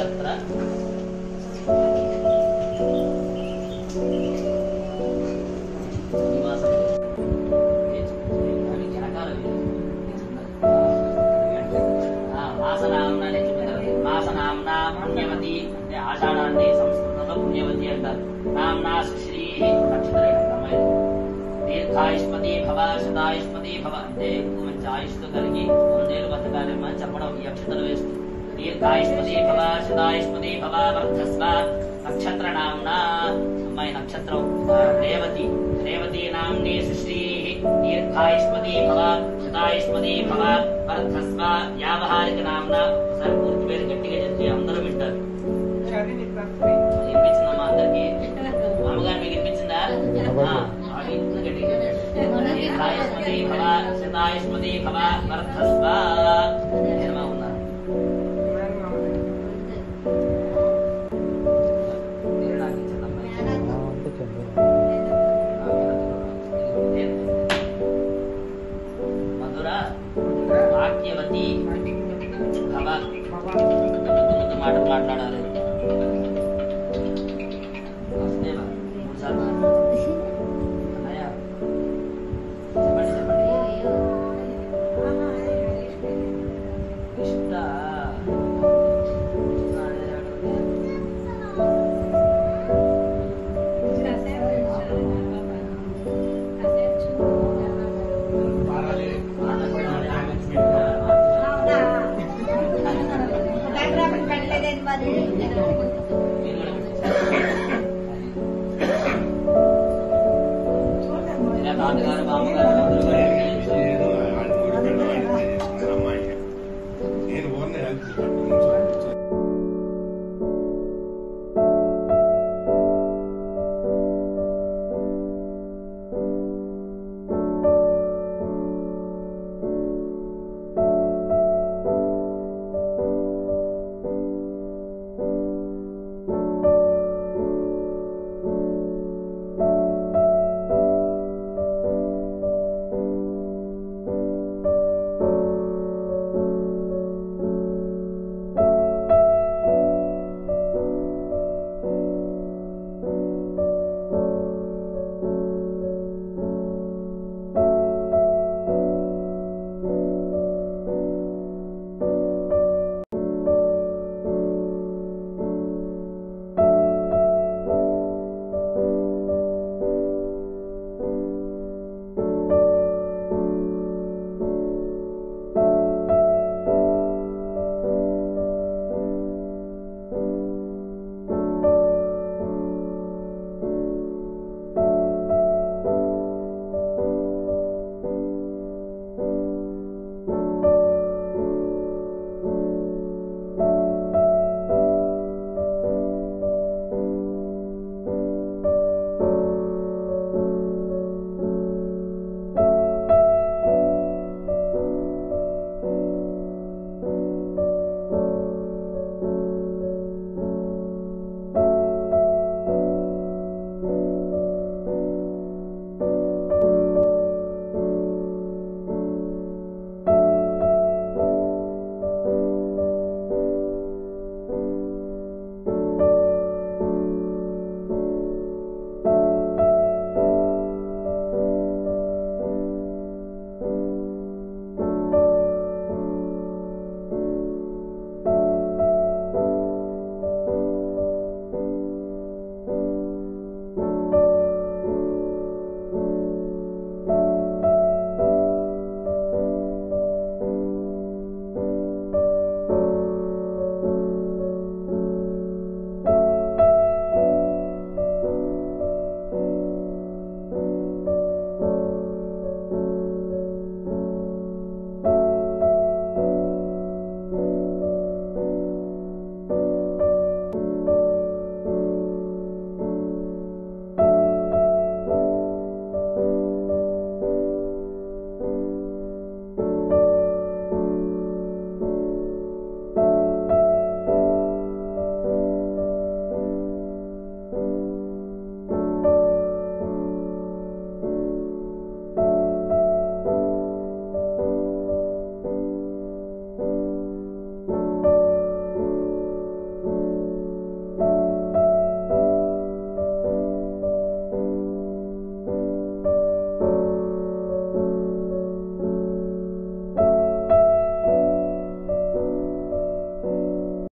నక్షత్ర నివాసం అవి జనకాలు మాసనాంన మాసనాంనా పుణ్యవతి అంటే ఆషాఢాన్ని సంస్కృతంలో పుణ్యవతి అంటారు నామ్నా సుశ్రీ నక్షత్ర అమ్మాయి దీర్ఘాయుష్మతి భవ శతాయుష్మతి భవ అంటే ఎక్కువ మంచి ఆయుష్తో కలిగి వందేళ్ళు బతకాలేమో అని చెప్పడం ఈ అక్షతలు వేస్తూ దీర్ఘాయుష్మతి భవ శతాయుష్మతి భవ వర్ధస్వ నక్షత్ర నామ్నా అమ్మాయి నక్షత్రం ఆ, రేవతి రేవతి నామ్ని సుశ్రీ దీర్ఘాయుష్మతి భవ శతాయుష్మతి భవ వర్ధస్వ వ్యావహారిక నామ్నా ఒకసారి పూర్తి పేరు గట్టిగా చెప్తే అందరూ వింటారు వినిపించిందమ్మా అందరికి మామగారు మీకు వినిపించిందా ఆ, ఆవిడ ఇంట్లో గట్టిగా దీర్ఘాయుష్మతి భవ శతాయుష్మతి భవ వర్ధస్వ ఏమా ఉన్నారు మీరు నాకు ఇచ్చిందమ్మా మధుర వాక్యవతి భవ ముద్దు ముద్దు మాటలు మాట్లాడాలి వసుదేవ, మూడు సార్లు. అన్నయ్య, చెప్పండి చెప్పండి ఇష్ట ఇలా తాతగారు బామ్మగారు